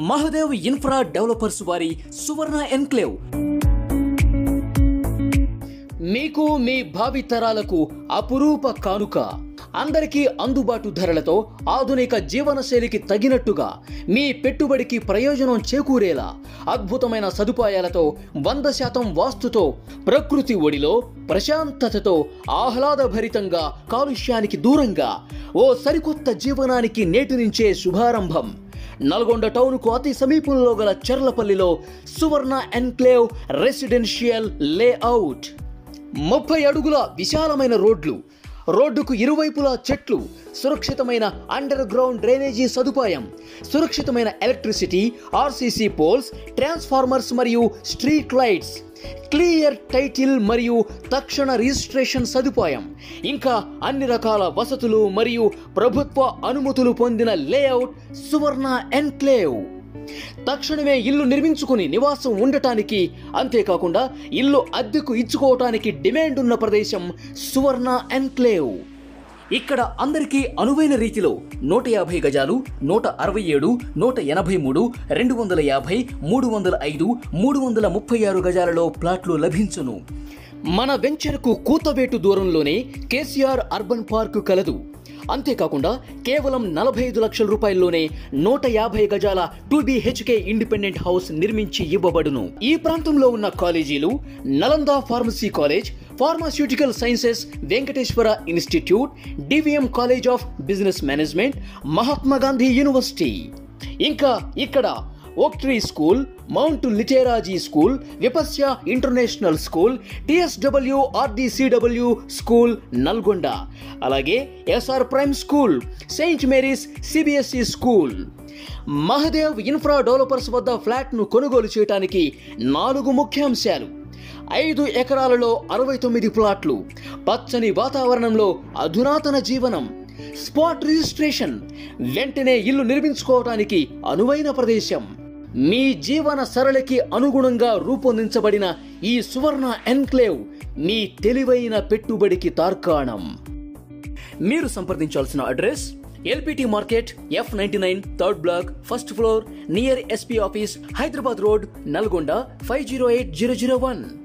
Mahadev infra developers వారి సువర్ణ enclave మీకు మీ భావి తరాలకు అపురూప కానుక అందరికీ అందుబాటు ధరలతో ఆధునిక జీవనశైలికి తగినట్టుగా మీ పెట్టుబడికి ప్రయోజనం చేకూరేలా అద్భుతమైన సదుపాయాలతో వంద శాతం వాస్తుతో ప్రకృతి ఒడిలో ప్రశాంతతతో ఆహ్లాదభరితంగా కాలుష్యానికి దూరంగా ఓ సరికొత్త జీవనానికి నేటి నుంచే శుభారంభం నల్గొండ టౌన్కు అతి సమీపంలో గల చెర్లపల్లిలో సువర్ణ ఎన్క్లేవ్ రెసిడెన్షియల్ లేఅవుట్ ముప్పై అడుగుల విశాలమైన రోడ్లు రోడ్డుకు ఇరువైపులా చెట్లు సురక్షితమైన అండర్ గ్రౌండ్ డ్రైనేజీ సదుపాయం సురక్షితమైన ఎలక్ట్రిసిటీ ఆర్సీసీ పోల్స్ ట్రాన్స్ఫార్మర్స్ మరియు స్ట్రీట్ లైట్స్ క్లియర్ టైటిల్ మరియు తక్షణ రిజిస్ట్రేషన్ సదుపాయం ఇంకా అన్ని రకాల వసతులు మరియు ప్రభుత్వ అనుమతులు పొందిన లేఅవుట్ సువర్ణ ఎన్క్లేవ్ తక్షణమే ఇల్లు నిర్మించుకుని నివాసం ఉండటానికి అంతేకాకుండా ఇల్లు అద్దెకు ఇచ్చుకోవటానికి డిమాండ్ ఉన్న ప్రదేశం సువర్ణ ఎన్క్లేవ్ ఇక్కడ అందరికీ అనువైన రీతిలో నూట యాభై గజాలు నూట అరవై ఏడు నూట ఎనభై మూడు రెండు వందల యాభై మూడు వందల ఐదు మూడు వందల ముప్పై ఆరు గజాలలో ప్లాట్లు లభించును మన వెంచర్కు కూతవేటు దూరంలోనే కేసీఆర్ అర్బన్ పార్క్ కలదు అంతేకాకుండా కేవలం నలభై ఐదు లక్షల రూపాయల్లోనే నూట యాభై గజాల టూ బిహెచ్కే ఇండిపెండెంట్ హౌస్ నిర్మించి ఇవ్వబడును ఈ ప్రాంతంలో ఉన్న కాలేజీలు Nalanda pharmacy college pharmaceutical sciences Venkateswara institute DVM college of business management Mahatma Gandhi university ఇంకా ఇక్కడ Oaktree school Mount Litera Zee school Vipasya international school TSW RDCW school Nalgonda అలాగే SR prime school Saint Mary's CBSE school Mahadev infra developers వద్ద ఫ్లాట్ను కొనుగోలు చేయడానికి నాలుగు ముఖ్యాంశాలు ఐదు ఎకరాలలో అరవై తొమ్మిది ప్లాట్లు పచ్చని వాతావరణంలో అధునాతన జీవనం స్పాట్ రిజిస్ట్రేషన్ వెంటనే ఇల్లు నిర్మించుకోవటానికి అనువైన ప్రదేశం మీ జీవన సరళికి అనుగుణంగా రూపొందించబడిన ఈ సువర్ణ ఎన్క్లేవ్ మీ తెలివైన పెట్టుబడికి తార్కాణం మీరు సంప్రదించాల్సిన address LPT market F ninety nine third block first floor near SP office Hyderabad road Nalgonda five zero eight zero zero one